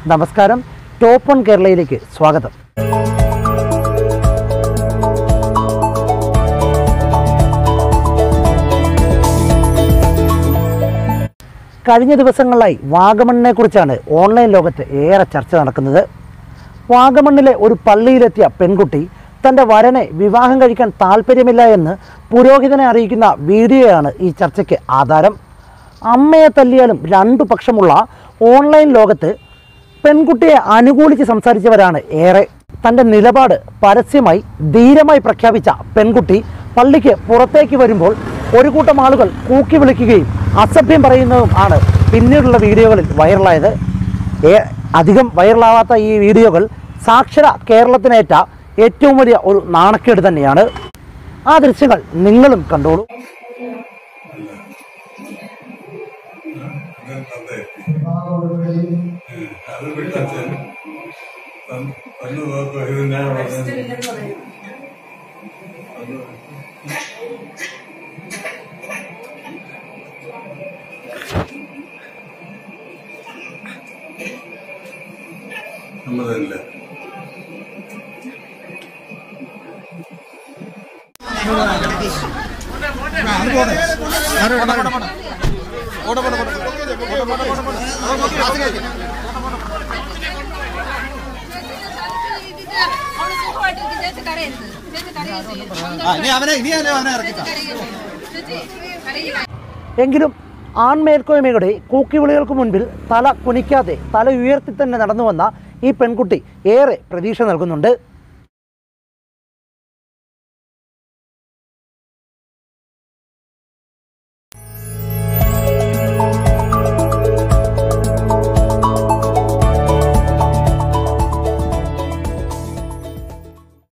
നമസ്കാരം top on കേരളയിലേക്ക് സ്വാഗതം കഴിഞ്ഞ ദിവസങ്ങളിലായി വാഗമണ്ണിനെ കുറിച്ചാണ് ഓൺലൈൻ ലോകത്ത് ഏറെ ചർച്ച നടക്കുന്നത് വാഗമണ്ണിലെ ഒരു പള്ളിയിലെത്തിയ പെൺകുട്ടി തൻ്റെ വരനെ വിവാഹം കഴിക്കാൻ താല്പര്യമില്ല എന്ന് പുരോഹിതനെ അറിയിക്കുന്ന വീഡിയോയാണ് ഈ ചർച്ചയ്ക്ക് ആധാരം അമ്മയെ തല്ലിയാലും രണ്ടു പക്ഷമുള്ള ഓൺലൈൻ ലോകത്ത് പെൺകുട്ടിയെ അനുകൂലിച്ച് സംസാരിച്ചവരാണ് ഏറെ തൻ്റെ നിലപാട് പരസ്യമായി ധീരമായി പ്രഖ്യാപിച്ച പെൺകുട്ടി പള്ളിക്ക് പുറത്തേക്ക് വരുമ്പോൾ ഒരു കൂട്ടം ആളുകൾ കൂക്കി വിളിക്കുകയും അസഭ്യം പറയുന്നതും ആണ് പിന്നീടുള്ള വീഡിയോകളിൽ വൈറലായത് ഏ- അധികം വൈറലാവാത്ത ഈ വീഡിയോകൾ സാക്ഷര കേരളത്തിനേറ്റ ഏറ്റവും വലിയ ഒരു നാണക്കേട് തന്നെയാണ് ആ ദൃശ്യങ്ങൾ നിങ്ങളും കണ്ടോളൂ അത് വിട്ടച്ഛൻ തന്നു നോക്കുക ഇത് ഞാൻ പറഞ്ഞത് സമ്മതമില്ല അവള് സുഖമായിട്ടിരിക്കും. ചേച്ചി കരയരുത്. ചേച്ചി കരയരുത്. ആ, ഇനി അവനെ ഇനി അവനെ അവനെ ഇറക്കിക്കാം കരയരുത്. ചേച്ചി കരയരുത്. എങ്കിലും ആൺമേൽക്കോയ്മയുടെ കൂക്കിവിളികൾക്ക് മുൻപിൽ തല കുനിക്കാതെ തല ഉയർത്തി തന്നെ നടന്നു വന്ന ഈ പെൺകുട്ടി ഏറെ പ്രതീക്ഷ നൽകുന്നുണ്ട്